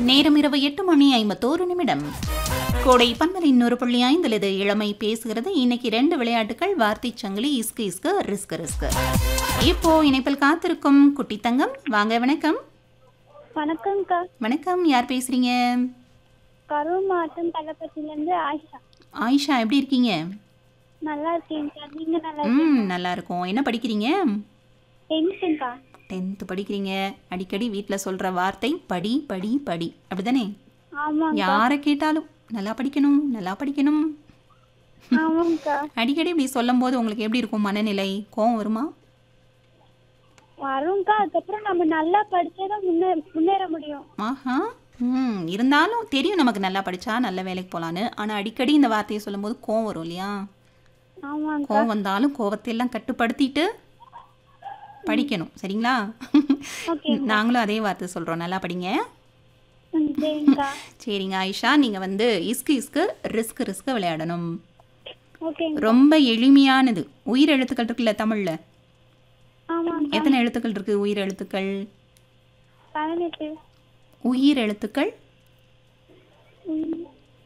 நேரம் இரவு எட்டு மணி ஐம்பத்தோரு நிமிடம் கோடை பன்மலை இன்னொரு புள்ளி ஐந்தில் இது இளமை பேசுகிறது இன்னைக்கு ரெண்டு விளையாட்டுகள் வார்த்தை சங்கிலி இஸ்கு இஸ்கு ரிஸ்க் ரிஸ்க் இப்போ இணைப்பில் காத்திருக்கும் குட்டி தங்கம் வாங்க வணக்கம் வணக்கம்க்கா வணக்கம் யார் பேசுறீங்க கரூர் மாவட்டம் தலப்பட்டிலேருந்து ஆயிஷா ஆயிஷா எப்படி இருக்கீங்க நல்லா இருக்கேன்க்கா நீங்கள் நல்லா ம் நல்லா இருக்கும் என்ன படிக்கிறீங்க டென்ஷன்க்கா டென்த்து படிக்கிறீங்க அடிக்கடி வீட்டில் சொல்கிற வார்த்தை படி படி படி அப்படிதானே ஆமாங்க யாரை கேட்டாலும் நல்லா படிக்கணும் நல்லா படிக்கணும் ஆமாங்கக்கா அடிக்கடி இப்படி சொல்லும்போது உங்களுக்கு எப்படி இருக்கும் மனநிலை கோவம் வருமா வரும்க்கா அதுக்கப்புறம் நம்ம நல்லா படிச்சாதான் முன்னே முன்னேற முடியும் ஆஹா ம் இருந்தாலும் தெரியும் நமக்கு நல்லா படித்தா நல்ல வேலைக்கு போகலான்னு ஆனால் அடிக்கடி இந்த வார்த்தையை சொல்லும்போது கோவம் வரும் இல்லையா ஆமாங்கக்கா கோவம் வந்தாலும் கோவத்தை எல்லாம் கட்டுப்படுத்திட்டு படிக்கணும் சரிங்களா ஓகே நாங்களும் அதே வார்த்தை சொல்கிறோம் நல்லா படிங்க ம் சரிங்கக்கா சரிங்க ஆயிஷா நீங்கள் வந்து இஸ்கு இஸ்கு ரிஸ்க் ரிஸ்க் விளையாடணும் ஓகேங்க ரொம்ப எளிமையானது உயிர் எழுத்துக்கள் இருக்குல்ல தமிழில் ஆமாங்கக்கா எத்தனை எழுத்துக்கள் இருக்குது உயிர் எழுத்துக்கள் பதினெட்டு உயிர் எழுத்துக்கள் ம்,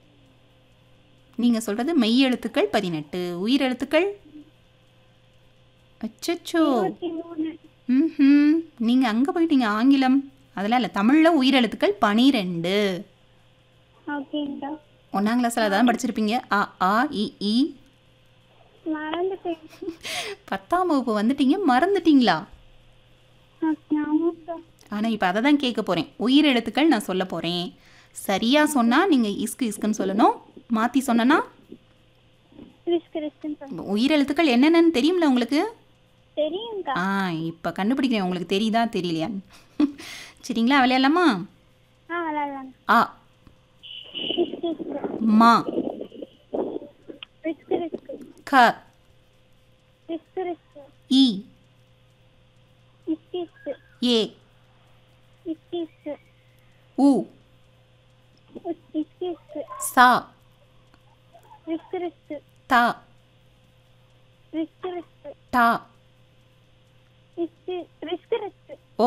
நீங்கள் சொல்கிறது மெய் எழுத்துக்கள் பதினெட்டு உயிர் எழுத்துக்கள் அச்சச்சோ இருபத்தி மூணு ம் நீங்கள் அங்கே போயிட்டீங்க ஆங்கிலம் அதெல்லாம் இல்லை தமிழில் உயிர் எழுத்துக்கள் பனிரெண்டு ஓகேங்கக்கா ஒன்றாம் கிளாஸில் தான் படிச்சிருப்பீங்க அ ஆ இ ஈ மறந்துட்டேன் பத்தாம் வகுப்பு வந்துட்டீங்க மறந்துட்டீங்களா ஓகே, ஆமாங்கக்கா ஆனால் இப்போ அதை தான் கேட்க போகிறேன் உயிர் எழுத்துக்கள் நான் சொல்ல போகிறேன் சரியாக சொன்னால் நீங்கள் இஸ்கு இஸ்குன்னு சொல்லணும் மாற்றி சொன்னனா ரிஸ்க் ரிஸ்க்குன்னு உயிர் எழுத்துக்கள் என்னென்னு தெரியும்ல உங்களுக்கு தெரியுங்கக்கா ஆ இப்போ கண்டுபிடிக்கிறேன் உங்களுக்கு தெரியுதா தெரியலையான்னு சரிங்களா விளையாடலாமா ஆ விளாட்லாங்க ஆ ரிஸ்க் ரிஸ்க் மா ரிஸ்க் ரிஸ்க் க ரிஸ்க் ரிஸ்க் இ இஸ்க் இஸ்க் ஏ இஸ்க் இஸ்க் உ இஸ்க் இஸ்க் சா ரிஸ்க் ரிஸ்க் தா ரிஸ்க் ரிஸ்க் டா இஸ்க் ரிஸ்க் ரிஸ்க் ஓ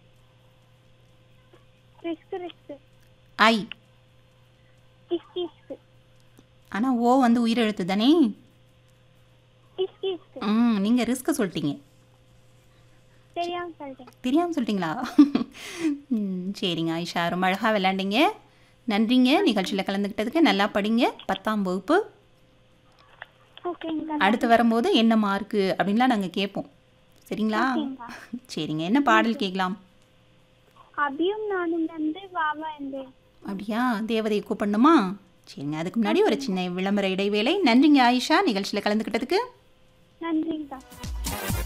ரிஸ்க் ரிஸ்க் ஐ இஸ்க் இஸ்க் ஆனால் ஓ வந்து உயிர் எழுத்து தானே இஸ்க் இஸ்க் ம் நீங்கள் ரிஸ்க் சொல்லிட்டீங்க தெரியாம சொல்லிட்டேன் தெரியாமல் சொல்லிட்டீங்களா ம், சரிங்க ஆயிஷா ரொம்ப அழகாக விளையாண்டீங்க நன்றிங்க நிகழ்ச்சியில் கலந்துக்கிட்டதுக்கு நல்லா படிங்க பத்தாம் வகுப்பு ஓகேங்கக்கா அடுத்து வரும்போது என்ன மார்க்கு அப்படின்லாம் நாங்கள் கேட்போம் சரிங்களா ஓகேங்கக்கா சரிங்க என்ன பாடல் கேட்கலாம் அபியும் நானும் வந்து வாவா என்று அப்படியா தேவதையை கூப்பிடணுமா சரிங்க அதுக்கு முன்னாடி ஒரு சின்ன விளம்பர இடைவேளை நன்றிங்க ஆயிஷா நிகழ்ச்சியில் கலந்துக்கிட்டதுக்கு நன்றிங்கக்கா